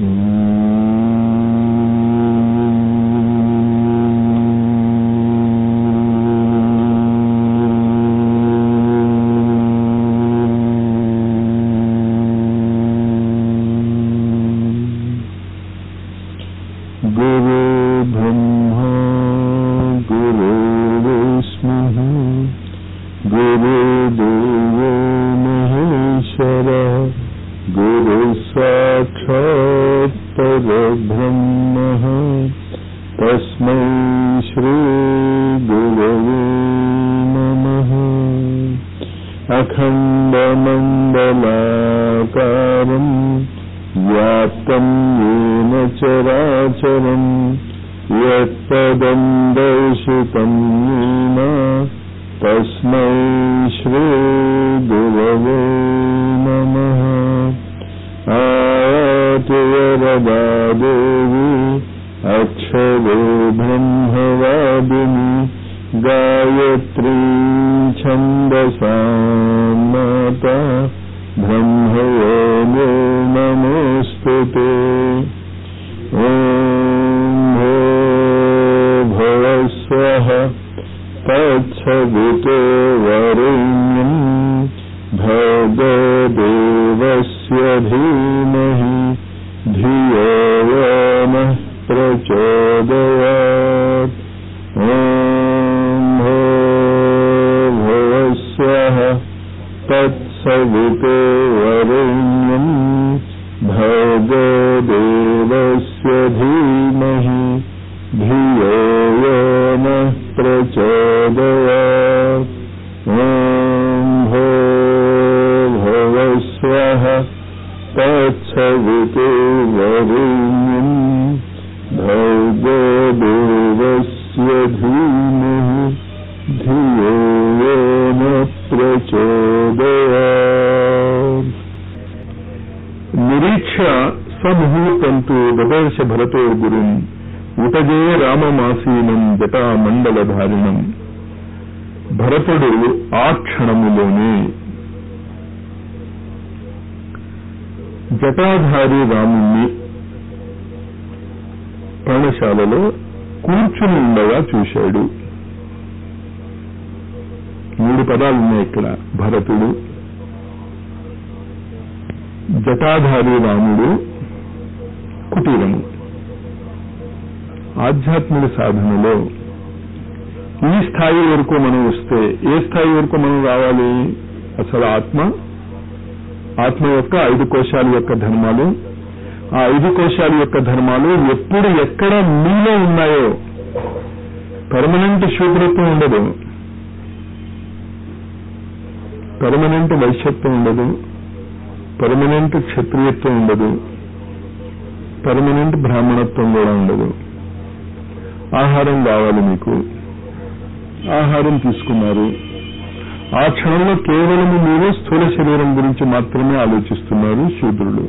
गुरु ब्रह्मा गुरु विष्णुः गुरुदेवो महेश्वर गुरु साक्षात् परब्रह्मः तस्मै श्रीगुरवे नमः अखण्डमण्डलाकारम् व्याप्तं येन चराचरम् यत्पदं दर्शितं येन तस्मै श्रीगुरवे नमः आयाति वरदा देवी अक्षरे ब्रह्मवादिनी गायत्री छन्दसा माता ब्रह्मयो नमोऽस्तु ते ॐ भो भवस्वः तत्सवितो वरेण्यम् भगदेवस्य धीमहि धियो यो नः प्रचोदयात् ॐ भो भवस्वः तत्सवितो वरेण्यम् भगदेवस्य धीमहि धियो यो नः प्रचोदयात् ॐ भो भवस्वः तत्सवितो वरेण्यम् भगदेवस्य धीमहि धियो यो न प्रचोदयात् నిరీక్ష సముహూర్తంతు దదర్శ భరతోర్గురుం ఉటజే రామమాసీనం జటామండలధారిణం భరతుడు ఆ క్షణములోనే జటాధారి రాముణ్ణి పర్ణశాలలో కూర్చుని ఉండగా చూశాడు మూడు పదాలు ఉన్నాయి ఇక్కడ భరతుడు జటాధారి రాముడు కుటీరము ఆధ్యాత్మిక సాధనలో ఈ స్థాయి వరకు మనం వస్తే ఏ స్థాయి వరకు మనం రావాలి అసలు ఆత్మ ఆత్మ యొక్క ఐదు కోశాల యొక్క ధర్మాలు ఆ ఐదు కోశాల యొక్క ధర్మాలు ఎప్పుడు ఎక్కడ మీలో ఉన్నాయో పర్మనెంట్ శూద్రత్వం ఉండదు పర్మనెంట్ వైశ్యత్వం ఉండదు పర్మనెంట్ క్షత్రియత్వం ఉండదు పర్మనెంట్ బ్రాహ్మణత్వం కూడా ఉండదు ఆహారం కావాలి మీకు ఆహారం తీసుకున్నారు ఆ క్షణంలో కేవలం మీరు స్థూల శరీరం గురించి మాత్రమే ఆలోచిస్తున్నారు శూద్రులు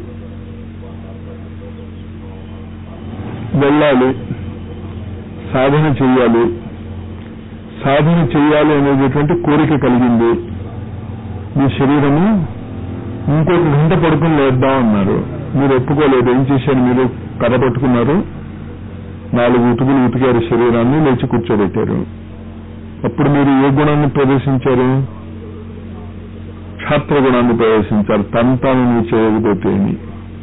వెళ్ళాలి సాధన చెయ్యాలి సాధన చెయ్యాలి అనేటటువంటి కోరిక కలిగింది మీ శరీరము ఇంకొక గంట పడుకుని లేద్దాం అన్నారు మీరు ఒప్పుకోలేదు ఏం చేశారు మీరు కర్ర పట్టుకున్నారు నాలుగు ఉతుకులు ఉతికారు శరీరాన్ని లేచి కూర్చోబెట్టారు అప్పుడు మీరు ఏ గుణాన్ని ప్రదర్శించారు క్షాత్ర గుణాన్ని ప్రదర్శించారు తంతాను నువ్వు చేయకపోతే అని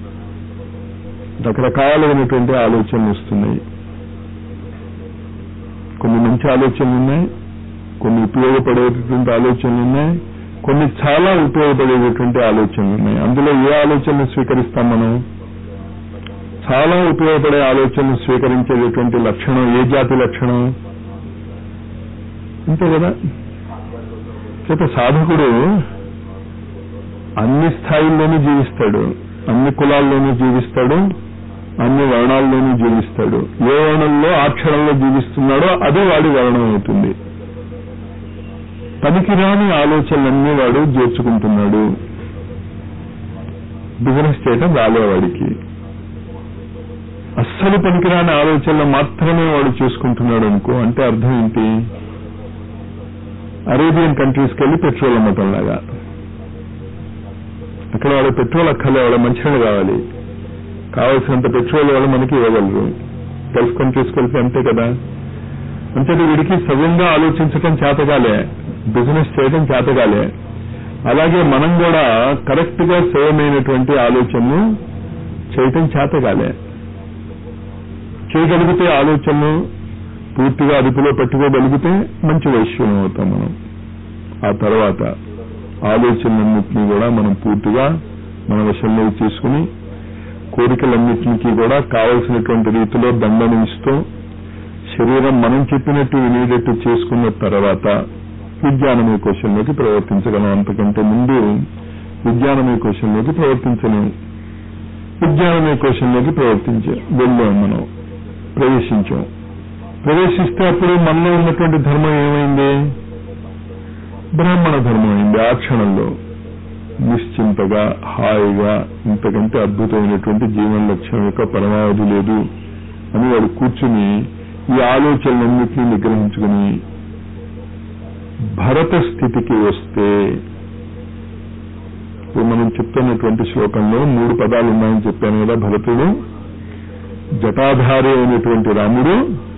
రకరకాలైనటువంటి ఆలోచనలు వస్తున్నాయి కొన్ని మంచి ఆలోచనలు ఉన్నాయి కొన్ని ఉపయోగపడేటటువంటి ఆలోచనలు ఉన్నాయి కొన్ని చాలా ఉపయోగపడేటటువంటి ఆలోచనలు ఉన్నాయి అందులో ఏ ఆలోచనలు స్వీకరిస్తాం మనం చాలా ఉపయోగపడే ఆలోచనలు స్వీకరించేటటువంటి లక్షణం ఏ జాతి లక్షణం అంతే కదా చేత సాధకుడు అన్ని స్థాయిల్లోనూ జీవిస్తాడు అన్ని కులాల్లోనూ జీవిస్తాడు అన్ని వర్ణాల్లోనూ జీవిస్తాడు ఏ వర్ణంలో ఆ క్షణంలో జీవిస్తున్నాడో అది వాడి వర్ణం అవుతుంది పనికిరాని ఆలోచనలన్నీ వాడు చేర్చుకుంటున్నాడు బిజినెస్ చేయటం రాలేవాడికి అస్సలు పనికిరాని ఆలోచనలు మాత్రమే వాడు చేసుకుంటున్నాడు అనుకో అంటే అర్థం ఏంటి అరేబియన్ కంట్రీస్కి వెళ్ళి పెట్రోల్ అమ్మటం లాగా అక్కడ వాళ్ళ పెట్రోల్ అక్కర్లే వాళ్ళ మంచినీళ్ళు కావాలి కావలసినంత పెట్రోల్ వాళ్ళు మనకి ఇవ్వగలరు గల్ఫ్ కంట్రీస్కి వెళ్తే అంతే కదా అంటే వీడికి సవ్యంగా ఆలోచించటం చేతగాలే బిజినెస్ చేయడం చేతగాలే అలాగే మనం కూడా కరెక్ట్ గా సవ్యమైనటువంటి ఆలోచనను చేయటం చేతగాలే చేయగలిగితే ఆలోచనలు పూర్తిగా అదుపులో పెట్టుకోగలిగితే మంచి వైశ్యం అవుతాం మనం ఆ తర్వాత ఆలోచనలన్నింటినీ కూడా మనం పూర్తిగా మన వశంలో తీసుకుని కోరికలన్నింటికి కూడా కావలసినటువంటి రీతిలో దండను ఇస్తూ శరీరం మనం చెప్పినట్టు వినేటట్టు చేసుకున్న తర్వాత విజ్ఞానమయ కోశంలోకి ప్రవర్తించగలం అంతకంటే ముందు విజ్ఞానమయ కోశంలోకి ప్రవర్తించలేము విజ్ఞానమయ కోశంలోకి ప్రవర్తించే వెళ్ళాం మనం ప్రవేశించాం ప్రవేశిస్తే అప్పుడు మనలో ఉన్నటువంటి ధర్మం ఏమైంది బ్రాహ్మణ ధర్మం అయింది ఆ క్షణంలో నిశ్చింతగా హాయిగా ఇంతకంటే అద్భుతమైనటువంటి జీవన లక్ష్యం యొక్క పరమావధి లేదు అని వాడు కూర్చుని ఈ ఆలోచనలన్నింటినీ నిగ్రహించుకుని భరత స్థితికి వస్తే ఇప్పుడు మనం చెప్తున్నటువంటి శ్లోకంలో మూడు పదాలు ఉన్నాయని చెప్పాను కదా భరతుడు జటాధారి అయినటువంటి రాముడు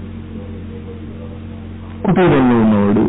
కుటీరంలో ఉన్నవాడు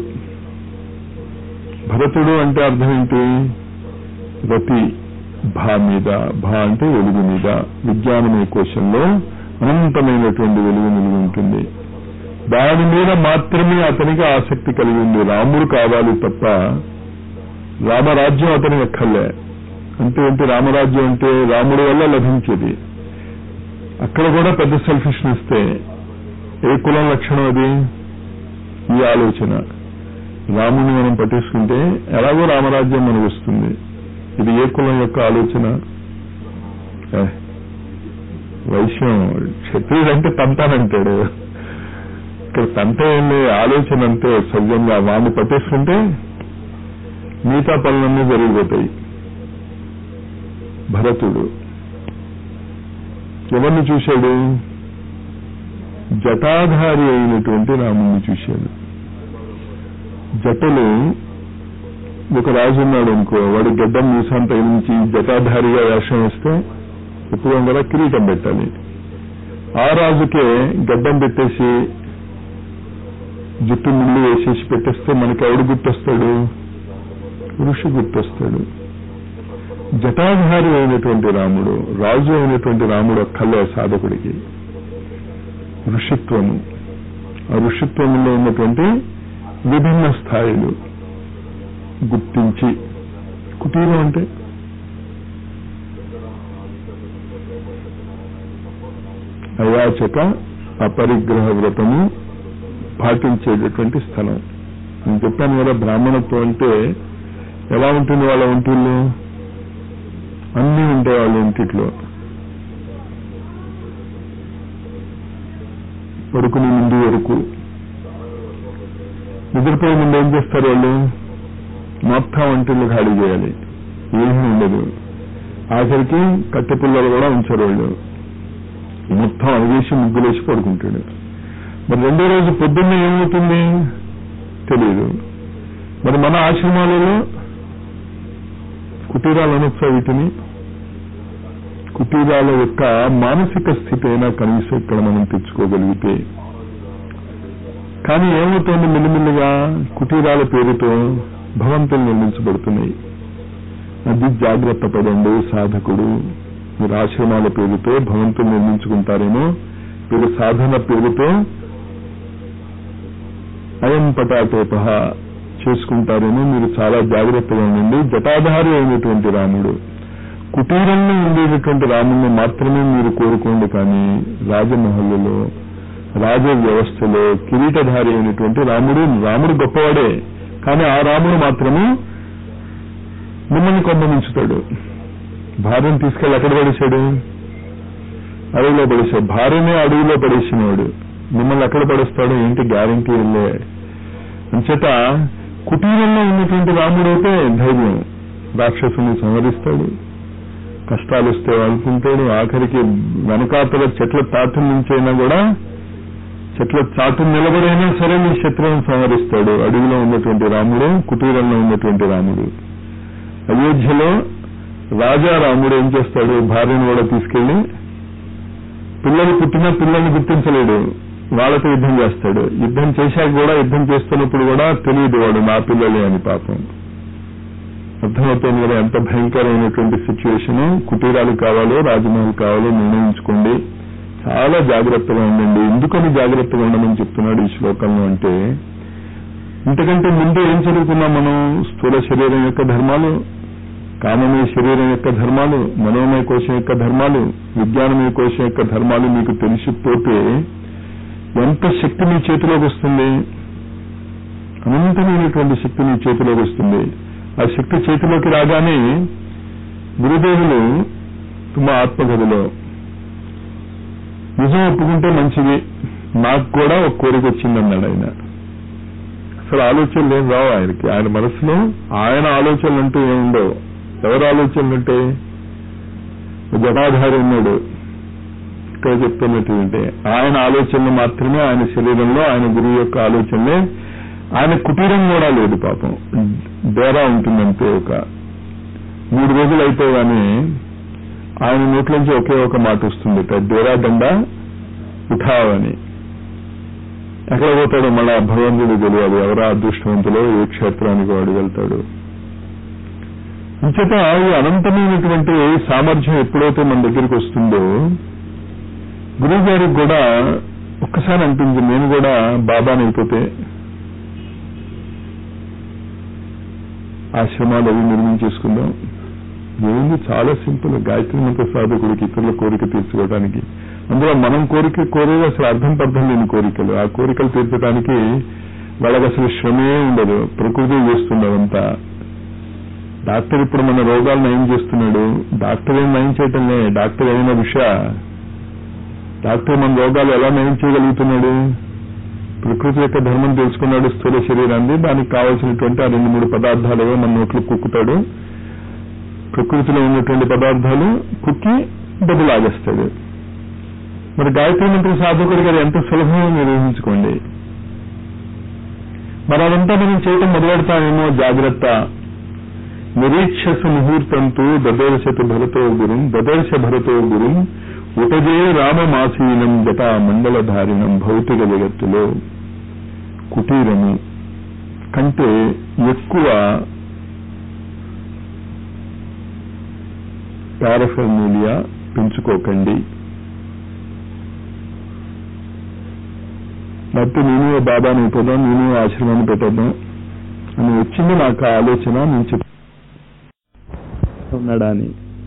భరతుడు అంటే అర్థం ఏంటి రతి భా మీద భా అంటే వెలుగు మీద విజ్ఞానమయ కోశంలో అనంతమైనటువంటి వెలుగు నిలుగు ఉంటుంది దాని మీద మాత్రమే అతనికి ఆసక్తి కలిగి ఉంది రాముడు కావాలి తప్ప రామరాజ్యం అతనికి అక్కర్లే అంటే ఏంటి రామరాజ్యం అంటే రాముడి వల్ల లభించేది అక్కడ కూడా పెద్ద సెల్ఫిష్నెస్తే ఏ కులం లక్షణం అది ఈ ఆలోచన రాముని మనం పట్టించుకుంటే ఎలాగో రామరాజ్యం మనకు వస్తుంది ఇది ఏ కులం యొక్క ఆలోచన ఏ, వైశ్యం క్షత్రియుడు అంటే తంతానంటాడు ఇక్కడ తంత ఏం లేదు ఆలోచన అంతే సవ్యంగా వాడిని పట్టేసుకుంటే మిగతా పనులన్నీ జరిగిపోతాయి భరతుడు ఎవరిని చూశాడు జటాధారి అయినటువంటి రాముణ్ణి చూశాడు జటలు ఒక రాజు ఉన్నాడు అనుకో వాడు గడ్డం మీసాన్ తగిలించి జటాధారిగా వేషం వేస్తే ఎప్పుడు కదా కిరీటం పెట్టాలి ఆ రాజుకే గడ్డం పెట్టేసి జుట్టు ముళ్ళు వేసేసి పెట్టేస్తే మనకి ఎవడు గుర్తొస్తాడు ఋషి గుర్తొస్తాడు జటాధారి అయినటువంటి రాముడు రాజు అయినటువంటి రాముడు ఒక్కలే సాధకుడికి ఋషిత్వము ఆ ఋషిత్వములో ఉన్నటువంటి విభిన్న స్థాయిలు గుర్తించి కుటీరం అంటే అయాచక అపరిగ్రహ వ్రతము పాటించేటటువంటి స్థలం నేను చెప్పాను కదా బ్రాహ్మణత్వం అంటే ఎలా ఉంటుంది వాళ్ళ ఒంటిల్లో అన్నీ ఉంటాయి వాళ్ళ ఇంటిట్లో పడుకునే ముందు వరకు నిద్రపోయే ముందు ఏం చేస్తారు వాళ్ళు మొత్తం వంటిల్లు ఖాళీ చేయాలి ఏమీ ఉండదు ఆఖరికి కట్టె పుల్లలు కూడా ఉంచారు వాళ్ళు మొత్తం అడిగేసి ముగ్గులేసి పడుకుంటాడు మరి రెండో రోజు పొద్దున్న ఏమవుతుంది తెలియదు మరి మన ఆశ్రమాలలో కుటీరాలు అనొచ్చా వీటిని కుటీరాల యొక్క మానసిక స్థితి అయినా కనీసం ఇక్కడ మనం తెచ్చుకోగలిగితే కానీ ఏమవుతోంది మెల్లిమెల్లిగా కుటీరాల పేరుతో భవంతులు నిర్మించబడుతున్నాయి అది జాగ్రత్త పడండి సాధకుడు మీరు ఆశ్రమాల పేరుతో భవంతులు నిర్మించుకుంటారేమో మీరు సాధన పేరుతో అయం పటాటోప చేసుకుంటారేమో మీరు చాలా జాగ్రత్తగా ఉండండి జటాధారి అయినటువంటి రాముడు కుటీరంలో ఉండేటటువంటి రాముడిని మాత్రమే మీరు కోరుకోండి కానీ రాజమహల్లో రాజ వ్యవస్థలో కిరీటధారి అయినటువంటి రాముడు రాముడు గొప్పవాడే కానీ ఆ రాముడు మాత్రము మిమ్మల్ని కొంపమించుతాడు భార్యను తీసుకెళ్ళి ఎక్కడ పడేశాడు అడవిలో పడేశాడు భార్యనే అడవిలో పడేసినవాడు మిమ్మల్ని ఎక్కడ పడేస్తాడో ఏంటి గ్యారంటీ వెళ్ళే అంచేత కుటీరంలో ఉన్నటువంటి రాముడు అయితే ధైర్యం రాక్షసుని సంహరిస్తాడు కష్టాలు వస్తే అనుకుంటాడు ఆఖరికి వెనకాతల చెట్ల తాటు నుంచైనా కూడా చెట్ల చాటు నిలబడైనా సరే నీ శత్రువును సంహరిస్తాడు అడవిలో ఉన్నటువంటి రాముడు కుటీరంలో ఉన్నటువంటి రాముడు అయోధ్యలో రాజా రాముడు ఏం చేస్తాడు భార్యను కూడా తీసుకెళ్లి పిల్లలు పుట్టినా పిల్లల్ని గుర్తించలేడు వాళ్ళతో యుద్ధం చేస్తాడు యుద్ధం చేశాక కూడా యుద్ధం చేస్తున్నప్పుడు కూడా తెలియదు వాడు నా పిల్లలే అని పాపం అర్థమవుతుంది కదా ఎంత భయంకరమైనటువంటి సిచ్యువేషన్ కుటీరాలు కావాలో రాజమహల్ కావాలో నిర్ణయించుకోండి చాలా జాగ్రత్తగా ఉండండి ఎందుకని జాగ్రత్తగా ఉండమని చెప్తున్నాడు ఈ శ్లోకంలో అంటే ఇంతకంటే ముందు ఏం చదువుకున్నాం మనం స్థూల శరీరం యొక్క ధర్మాలు కామమయ శరీరం యొక్క ధర్మాలు మనోమయ కోశం యొక్క ధర్మాలు విజ్ఞానమయ కోశం యొక్క ధర్మాలు మీకు తెలిసిపోతే ఎంత శక్తి మీ చేతిలోకి వస్తుంది అనంతమైనటువంటి శక్తి మీ చేతిలోకి వస్తుంది ఆ శక్తి చేతిలోకి రాగానే గురుదేవులు మా ఆత్మకథలో నిజం ఒప్పుకుంటే మంచిది నాకు కూడా ఒక కోరిక వచ్చిందన్నాడు ఆయన అసలు ఆలోచనలు ఏం రావు ఆయనకి ఆయన మనసులో ఆయన ఆలోచనలు అంటూ ఏముండవు ఎవరు ఆలోచనలు అంటే జటాధారి ఉన్నాడు ఇక్కడ చెప్తున్నటువంటి ఆయన ఆలోచనలు మాత్రమే ఆయన శరీరంలో ఆయన గురువు యొక్క ఆలోచనలే ఆయన కుటీరం కూడా లేదు పాపం డేరా ఉంటుందంటే ఒక మూడు రోజులు అయిపోగానే ఆయన నోట్లోంచి ఒకే ఒక మాట వస్తుంది డేరా దండ ఉఠావని ఎక్కడ పోతాడు మళ్ళా భగవంతుడు తెలియాలి ఎవరా అదృష్టవంతులో ఏ క్షేత్రానికి వాడు వెళ్తాడు ఇంచేత ఈ అనంతమైనటువంటి సామర్థ్యం ఎప్పుడైతే మన దగ్గరికి వస్తుందో గురువు గారికి కూడా ఒక్కసారి అనిపించింది నేను కూడా బాబాని అయిపోతే ఆశ్రమాలు అవి నిర్మించేసుకుందాం ఏముంది చాలా సింపుల్ గాయత్రి మంత్ర సాధకుడికి ఇతరుల కోరిక తీర్చుకోవడానికి అందులో మనం కోరిక కోరేది అసలు అర్థం పర్థం లేని కోరికలు ఆ కోరికలు తీర్చడానికి వాళ్ళకి అసలు శ్రమే ఉండదు ప్రకృతి చేస్తుంది అదంతా డాక్టర్ ఇప్పుడు మన రోగాలు నయం చేస్తున్నాడు డాక్టర్ ఏం నయం చేయటంలే డాక్టర్ అయిన విషయ డాక్టర్ మన రోగాలు ఎలా నయం చేయగలుగుతున్నాడు ప్రకృతి యొక్క ధర్మం తెలుసుకున్నాడు స్థూల శరీరాన్ని దానికి కావాల్సినటువంటి ఆ రెండు మూడు పదార్థాలు ఏవో మన నోట్లో కుక్కుతాడు ప్రకృతిలో ఉన్నటువంటి పదార్థాలు కుక్కి డబ్బు లాగేస్తాడు మరి గాయత్రి మంత్ర సాధకుడి గారు ఎంత సులభమో మీరు ఊహించుకోండి మరి అదంతా మనం చేయటం మొదలెడతామేమో జాగ్రత్త నిరీక్షస ముహూర్తంతో దదర్శత భరతో గురుం దదర్శ భరతో గురుం ఉపజే రామమాసీనం జటా మండలధారిణం భౌతిక జగత్తులో కుటీరము కంటే ఎక్కువ పారఫర్మూలియా పెంచుకోకండి లేకపోతే నేను బాబాని అయిపోదాం నేను ఆశ్రమాన్ని పెట్టేద్దాం అని వచ్చింది నాకు ఆ ఆలోచన నేను చెప్ ఉన్నాడా అని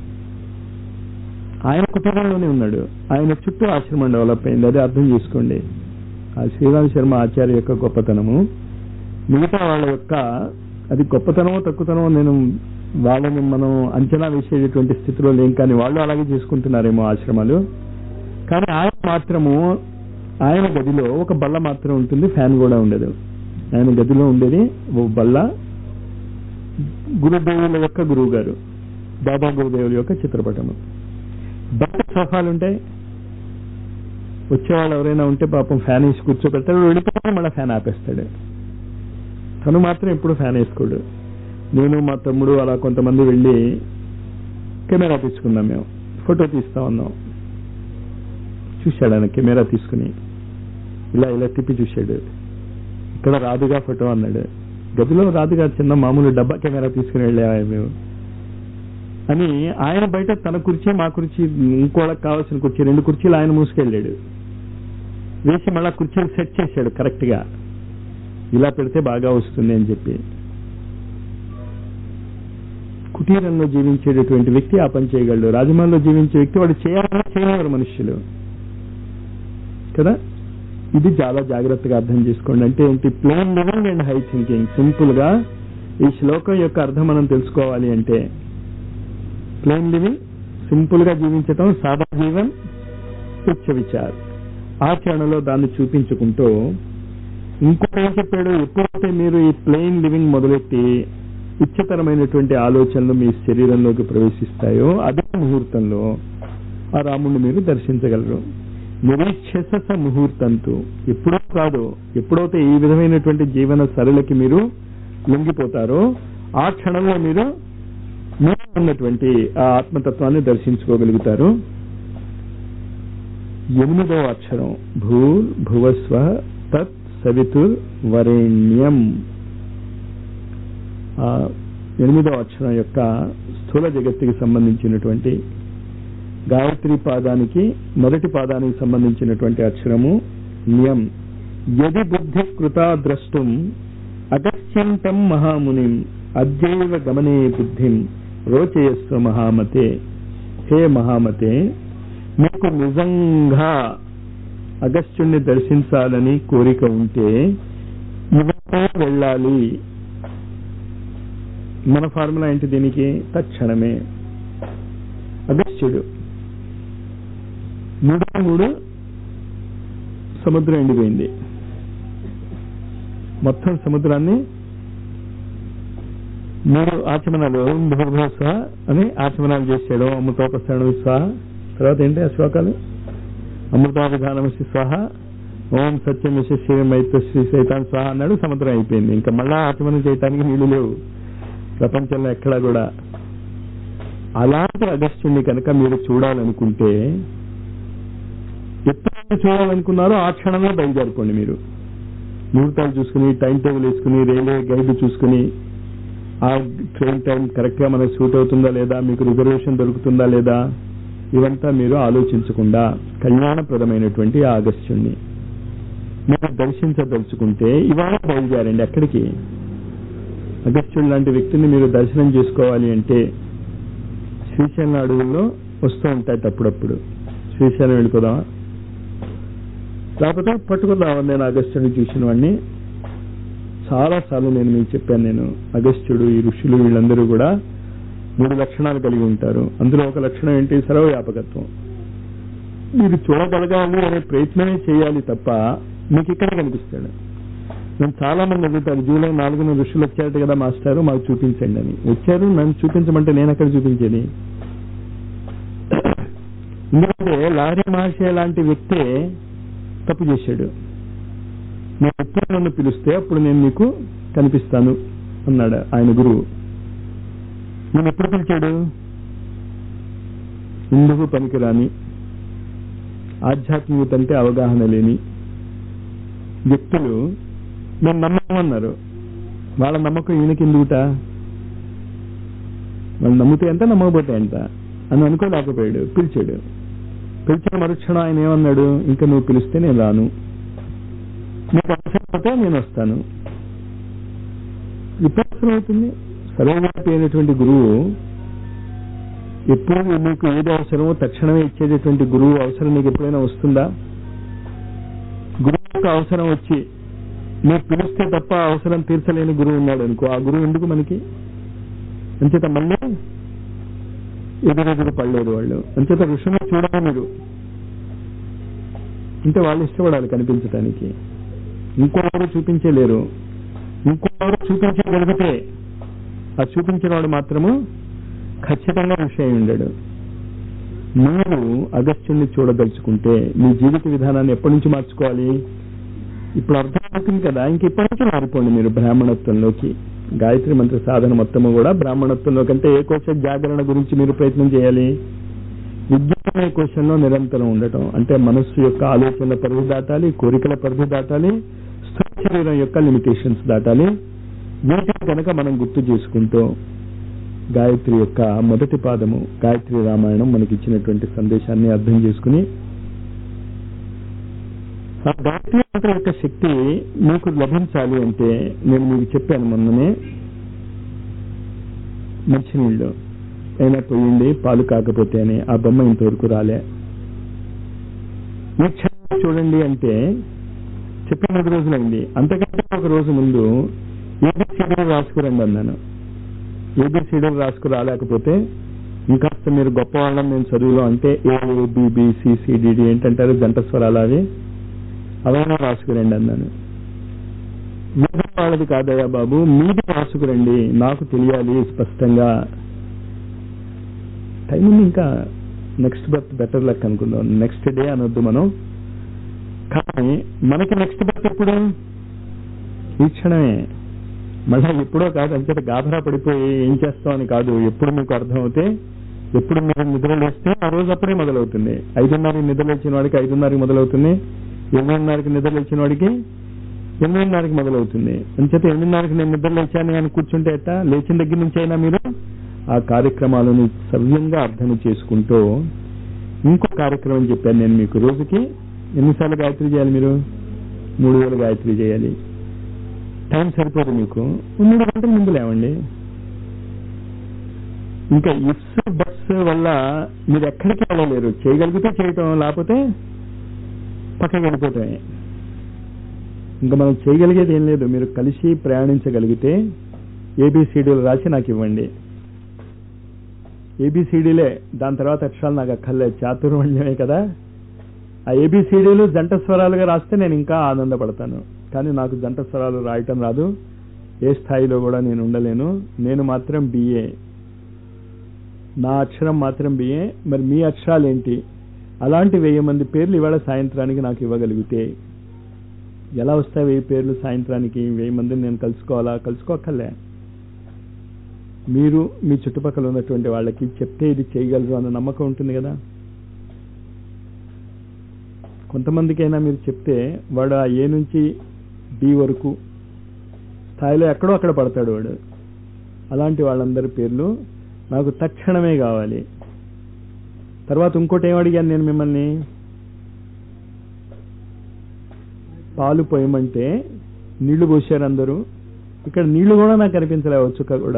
ఆయన కుటుంబంలోనే ఉన్నాడు ఆయన చుట్టూ ఆశ్రమం డెవలప్ అయింది అదే అర్థం చేసుకోండి ఆ శ్రీరామ్ శర్మ ఆచార్య యొక్క గొప్పతనము మిగతా వాళ్ళ యొక్క అది గొప్పతనమో తక్కువతనమో నేను వాళ్ళని మనం అంచనా వేసేటటువంటి స్థితిలో లేం కానీ వాళ్ళు అలాగే చేసుకుంటున్నారేమో ఆశ్రమాలు కానీ ఆయన మాత్రము ఆయన గదిలో ఒక బల్ల మాత్రం ఉంటుంది ఫ్యాన్ కూడా ఉండదు ఆయన గదిలో ఉండేది ఓ బల్ల గురుదేవుల యొక్క గురువు గారు బాబా గురుదేవుల యొక్క చిత్రపటము బయట సోఫాలు ఉంటాయి వచ్చేవాళ్ళు ఎవరైనా ఉంటే పాపం ఫ్యాన్ వేసి కూర్చోబెడతాడు వెళ్ళిపోతే మళ్ళీ ఫ్యాన్ ఆపేస్తాడు తను మాత్రం ఎప్పుడు ఫ్యాన్ వేసుకోడు నేను మా తమ్ముడు అలా కొంతమంది వెళ్ళి కెమెరా తీసుకున్నాం మేము ఫోటో తీస్తా ఉన్నాం చూశాడు ఆయన కెమెరా తీసుకుని ఇలా ఇలా తిప్పి చూశాడు ఇక్కడ రాదుగా ఫోటో అన్నాడు గదిలో రాదుగా చిన్న మామూలు డబ్బా కెమెరా తీసుకుని వెళ్ళావా మేము అని ఆయన బయట తన కుర్చీ మా కుర్చీ ఇంకోళ్ళకి కావాల్సిన కుర్చీ రెండు కుర్చీలు ఆయన మూసుకెళ్ళాడు వేసి మళ్ళా కుర్చీలు సెట్ చేశాడు కరెక్ట్ గా ఇలా పెడితే బాగా వస్తుంది అని చెప్పి కుటీరంలో జీవించేటటువంటి వ్యక్తి ఆ పని చేయగలడు రాజమహల్లో జీవించే వ్యక్తి వాడు చేయాలని చేయలేరు మనుష్యులు కదా ఇది చాలా జాగ్రత్తగా అర్థం చేసుకోండి అంటే ఏంటి plain living and high thinking simple గా ఈ శ్లోకం యొక్క అర్థం మనం తెలుసుకోవాలి అంటే ప్లేన్ లివింగ్ సింపుల్ గా జీవించటం సాదా జీవన్ ఉచ్చ విచార్ ఆచరణలో దాన్ని చూపించుకుంటూ ఇంకొక ఏం చెప్పాడు ఎప్పుడైతే మీరు ఈ ప్లెయిన్ లివింగ్ మొదలెట్టి ఉచ్చతరమైనటువంటి ఆలోచనలు మీ శరీరంలోకి ప్రవేశిస్తాయో అదే ముహూర్తంలో ఆ రాముడిని మీరు దర్శించగలరు నిరీక్షస ముహూర్తంతో ఎప్పుడో కాదు ఎప్పుడైతే ఈ విధమైనటువంటి జీవన సరళకి మీరు లొంగిపోతారో ఆ క్షణంలో మీరు మీరు ఉన్నటువంటి ఆ ఆత్మతత్వాన్ని దర్శించుకోగలుగుతారు ఎనిమిదవ అక్షరం భూర్ భువస్వ తత్ సవితుర్ వరేణ్యం ఆ ఎనిమిదవ అక్షరం యొక్క స్థూల జగత్తుకి సంబంధించినటువంటి గాయత్రి పాదానికి మొదటి పాదానికి సంబంధించినటువంటి అక్షరము న్యం యది బుద్ధి కృతా ద్రష్టం అగస్త్యంతం మహామునిం అద్యైవ గమనే బుద్ధిం రోచయస్వ మహామతే హే మహామతే మీకు నిజంగా అగస్త్యుణ్ణి దర్శించాలని కోరిక ఉంటే ఇవే వెళ్ళాలి మన ఫార్ములా ఏంటి దీనికి తక్షణమే అగస్త్యుడు మూడు మూడు సముద్రం ఎండిపోయింది మొత్తం సముద్రాన్ని మూడు ఆచమనాలు భూర్భ స్వ అని ఆచమనాలు చేసాడు అమృతోపస్థానం స్వాహ తర్వాత ఏంటి ఆ శ్లోకాలు అమృతాభిధానమసి స్వాహ ఓం సత్యం విశ్వం అయితే శ్రీ సైతాన్ స్వాహ అన్నాడు సముద్రం అయిపోయింది ఇంకా మళ్ళా ఆచమనం చేయటానికి నీళ్లు లేవు ప్రపంచంలో ఎక్కడా కూడా అలాంటి అగస్త్యుణ్ణి కనుక మీరు చూడాలనుకుంటే ఎప్పుడు చూడాలనుకున్నారో ఆ క్షణంలో బయలుదేరుకోండి మీరు ముహూర్తాలు చూసుకుని టైం టేబుల్ వేసుకుని రైల్వే గైడ్ చూసుకుని ఆ ట్రైన్ టైం కరెక్ట్ గా మనకు సూట్ అవుతుందా లేదా మీకు రిజర్వేషన్ దొరుకుతుందా లేదా ఇవంతా మీరు ఆలోచించకుండా కళ్యాణప్రదమైనటువంటి ఆ అగస్త్యుణ్ణి మీరు దర్శించదలుచుకుంటే ఇవాళ బయలుదేరండి ఎక్కడికి అగస్త్యుడు లాంటి వ్యక్తిని మీరు దర్శనం చేసుకోవాలి అంటే శ్రీశైలం అడవుల్లో వస్తూ ఉంటాయి అప్పుడప్పుడు శ్రీశైలం వెళ్ళిపోదామా లేకపోతే పట్టుకుందాం నేను అగస్త్యుడిని చూసిన వాడిని చాలా సార్లు నేను మీకు చెప్పాను నేను అగస్త్యుడు ఈ ఋషులు వీళ్ళందరూ కూడా మూడు లక్షణాలు కలిగి ఉంటారు అందులో ఒక లక్షణం ఏంటి సర్వవ్యాపకత్వం మీరు చూడగలగాలి అనే ప్రయత్నమే చేయాలి తప్ప మీకు ఇక్కడ కనిపిస్తాడు నేను చాలా మంది అడుగుతారు జూలై నాలుగున ఋషులు వచ్చారట కదా మాస్టారు మాకు చూపించండి అని వచ్చారు నన్ను చూపించమంటే నేను ఎక్కడ చూపించేది ఎందుకంటే లారీ మహర్షి లాంటి వ్యక్తే తప్పు చేశాడు నేను ఎప్పుడు నన్ను పిలిస్తే అప్పుడు నేను మీకు కనిపిస్తాను అన్నాడు ఆయన గురువు నేను ఎప్పుడు పిలిచాడు ఇందుకు పనికిరాని ఆధ్యాత్మికత అంటే అవగాహన లేని వ్యక్తులు మేము నమ్మమన్నారు వాళ్ళ నమ్మకం ఈయనకి ఎందుకుట వాళ్ళు నమ్మితే ఎంత నమ్మకపోతే ఎంత అని అనుకోలేకపోయాడు పిలిచాడు పిలిచిన మరుక్షణం ఆయన ఏమన్నాడు ఇంకా నువ్వు పిలిస్తే నేను రాను నీకు అవసరం అయితే నేను వస్తాను ఇప్పుడు అవసరం అవుతుంది సర్వవ్యాపి అయినటువంటి గురువు ఎప్పుడు నీకు ఏది అవసరమో తక్షణమే ఇచ్చేటటువంటి గురువు అవసరం నీకు ఎప్పుడైనా వస్తుందా గురువు యొక్క అవసరం వచ్చి నీకు పిలిస్తే తప్ప అవసరం తీర్చలేని గురువు ఉన్నాడు అనుకో ఆ గురువు ఎందుకు మనకి అంచేత మళ్ళీ ఎదురెదురు పడలేదు వాళ్ళు అంచేత ఋషులు చూడాలి మీరు అంటే వాళ్ళు ఇష్టపడాలి కనిపించడానికి ఇంకోవారు చూపించలేరు ఇంకోవారు చూపించగలిగితే ఆ చూపించిన వాడు మాత్రము ఖచ్చితంగా ఋషి అయి ఉండాడు మీరు అగస్త్యుణ్ణి చూడదలుచుకుంటే మీ జీవిత విధానాన్ని ఎప్పటి నుంచి మార్చుకోవాలి ఇప్పుడు అర్థమవుతుంది కదా ఇంక ఇప్పటి నుంచి మారిపోండి మీరు బ్రాహ్మణత్వంలోకి గాయత్రి మంత్ర సాధన మొత్తము కూడా బ్రాహ్మణత్వంలో కంటే ఏ కోశ జాగరణ గురించి మీరు ప్రయత్నం చేయాలి విజ్ఞాన కోశంలో నిరంతరం ఉండటం అంటే మనస్సు యొక్క ఆలోచనల పరిధి దాటాలి కోరికల పరిధి దాటాలి స్థూల శరీరం యొక్క లిమిటేషన్స్ దాటాలి వీటిని కనుక మనం గుర్తు చేసుకుంటూ గాయత్రి యొక్క మొదటి పాదము గాయత్రి రామాయణం మనకి ఇచ్చినటువంటి సందేశాన్ని అర్థం చేసుకుని ఆ గాయత్రి మంత్రం యొక్క శక్తి మీకు లభించాలి అంటే నేను మీకు చెప్పాను మొన్ననే మంచినీళ్ళు అయినా పోయింది పాలు కాకపోతే అని ఆ బొమ్మ ఇంతవరకు రాలే ఈ క్షణం చూడండి అంటే చెప్పిన మూడు రోజులైంది అంతకంటే ఒక రోజు ముందు ఏబిసిడీలు రాసుకురండి అన్నాను ఏబిసిడీలు రాసుకు రాలేకపోతే ఇంకాస్త మీరు గొప్ప వాళ్ళని నేను చదువులో అంటే ఏబిబిసిసిడిడి ఏంటంటారు జంట స్వరాలు అవి అవైనా రాసుకురండి అన్నాను మీద వాళ్ళది కాదయ్యా బాబు మీది రాసుకురండి నాకు తెలియాలి స్పష్టంగా టైం ఉంది ఇంకా నెక్స్ట్ బర్త్ బెటర్ లక్ అనుకుందాం నెక్స్ట్ డే అనొద్దు మనం కానీ మనకి నెక్స్ట్ బర్త్ ఎప్పుడు ఈ క్షణమే మళ్ళా ఎప్పుడో కాదు అంచేత గాభరా పడిపోయి ఏం చేస్తామని కాదు ఎప్పుడు మీకు అర్థమవుతే ఎప్పుడు మీరు నిద్ర లేస్తే ఆ రోజు అప్పుడే మొదలవుతుంది ఐదున్నరకి నిద్ర లేచిన వాడికి ఐదున్నరకి మొదలవుతుంది ఎనిమిదిన్నరకి నిద్ర లేచిన వాడికి ఎనిమిదిన్నరకి మొదలవుతుంది అంచేత ఎనిమిదిన్నరకి నేను నిద్ర లేచాను అని కూర్చుంటే ఎట్టా లేచిన దగ్గర నుంచి అయినా మీరు ఆ కార్యక్రమాలను సవ్యంగా అర్థం చేసుకుంటూ ఇంకో కార్యక్రమం చెప్పాను నేను మీకు రోజుకి ఎన్నిసార్లు గాయత్రి చేయాలి మీరు మూడు వేలు గాయత్రి చేయాలి టైం సరిపోదు మీకు మూడు గంటల ముందు లేవండి ఇంకా ఇఫ్స్ బస్ వల్ల మీరు ఎక్కడికి వెళ్ళలేరు చేయగలిగితే చేయటం లేకపోతే పక్కకి వెళ్ళిపోవటమే ఇంకా మనం చేయగలిగేది ఏం లేదు మీరు కలిసి ప్రయాణించగలిగితే ఏబిసిడీలు రాసి నాకు ఇవ్వండి ఏబిసిడీలే దాని తర్వాత అక్షరాలు నాకు అక్కర్లేదు చాతుర్వర్ణ్యమే కదా ఆ ఏబిసిడీలు జంట స్వరాలుగా రాస్తే నేను ఇంకా ఆనందపడతాను కానీ నాకు జంట స్వరాలు రాయటం రాదు ఏ స్థాయిలో కూడా నేను ఉండలేను నేను మాత్రం బిఏ నా అక్షరం మాత్రం బిఏ మరి మీ అక్షరాలు ఏంటి అలాంటి వెయ్యి మంది పేర్లు ఇవాళ సాయంత్రానికి నాకు ఇవ్వగలిగితే ఎలా వస్తాయి వెయ్యి పేర్లు సాయంత్రానికి వెయ్యి మందిని నేను కలుసుకోవాలా కలుసుకోక్కర్లే మీరు మీ చుట్టుపక్కల ఉన్నటువంటి వాళ్ళకి చెప్తే ఇది చేయగలరు అన్న నమ్మకం ఉంటుంది కదా కొంతమందికైనా మీరు చెప్తే వాడు ఆ ఏ నుంచి డి వరకు స్థాయిలో ఎక్కడో అక్కడ పడతాడు వాడు అలాంటి వాళ్ళందరి పేర్లు నాకు తక్షణమే కావాలి తర్వాత ఇంకోటి ఏం అడిగాను నేను మిమ్మల్ని పాలు పోయమంటే నీళ్లు పోసారు అందరూ ఇక్కడ నీళ్లు కూడా నాకు కనిపించలేవు చుక్క కూడా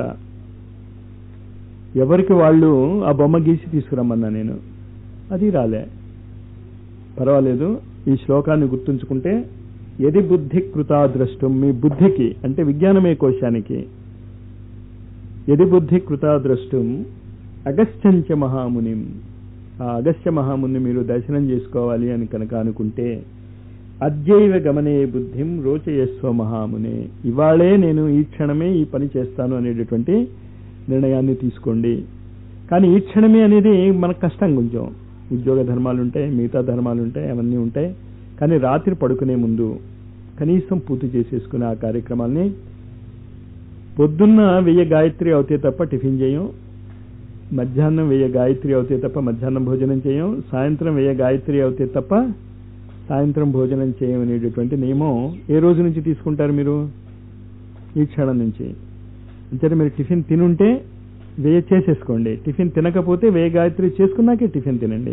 ఎవరికి వాళ్ళు ఆ బొమ్మ గీసి తీసుకురమ్మన్నా నేను అది రాలే పర్వాలేదు ఈ శ్లోకాన్ని గుర్తుంచుకుంటే ఎది బుద్ధి కృతాదృష్టం మీ బుద్ధికి అంటే విజ్ఞానమే కోశానికి ఎది బుద్ధి కృతాదృష్టం అగస్త్యంచ మహామునిం ఆ అగస్త్య మహాముని మీరు దర్శనం చేసుకోవాలి అని కనుక అనుకుంటే అద్యైవ గమనే బుద్ధిం రోచయస్వ మహామునే ఇవాళే నేను ఈ క్షణమే ఈ పని చేస్తాను అనేటటువంటి నిర్ణయాన్ని తీసుకోండి కానీ ఈ క్షణమే అనేది మనకు కష్టం కొంచెం ఉద్యోగ ధర్మాలు ఉంటాయి మిగతా ధర్మాలు ఉంటాయి అవన్నీ ఉంటాయి కానీ రాత్రి పడుకునే ముందు కనీసం పూర్తి చేసేసుకునే ఆ కార్యక్రమాల్ని పొద్దున్న వెయ్యి గాయత్రి అవుతే తప్ప టిఫిన్ చేయం మధ్యాహ్నం వెయ్యి గాయత్రి అవుతే తప్ప మధ్యాహ్నం భోజనం చేయం సాయంత్రం వెయ్యి గాయత్రి అవుతే తప్ప సాయంత్రం భోజనం చేయం అనేటటువంటి నియమం ఏ రోజు నుంచి తీసుకుంటారు మీరు ఈ క్షణం నుంచి అంటే మీరు టిఫిన్ తినుంటే వేయ చేసేసుకోండి టిఫిన్ తినకపోతే వేయ గాయత్రి చేసుకున్నాకే టిఫిన్ తినండి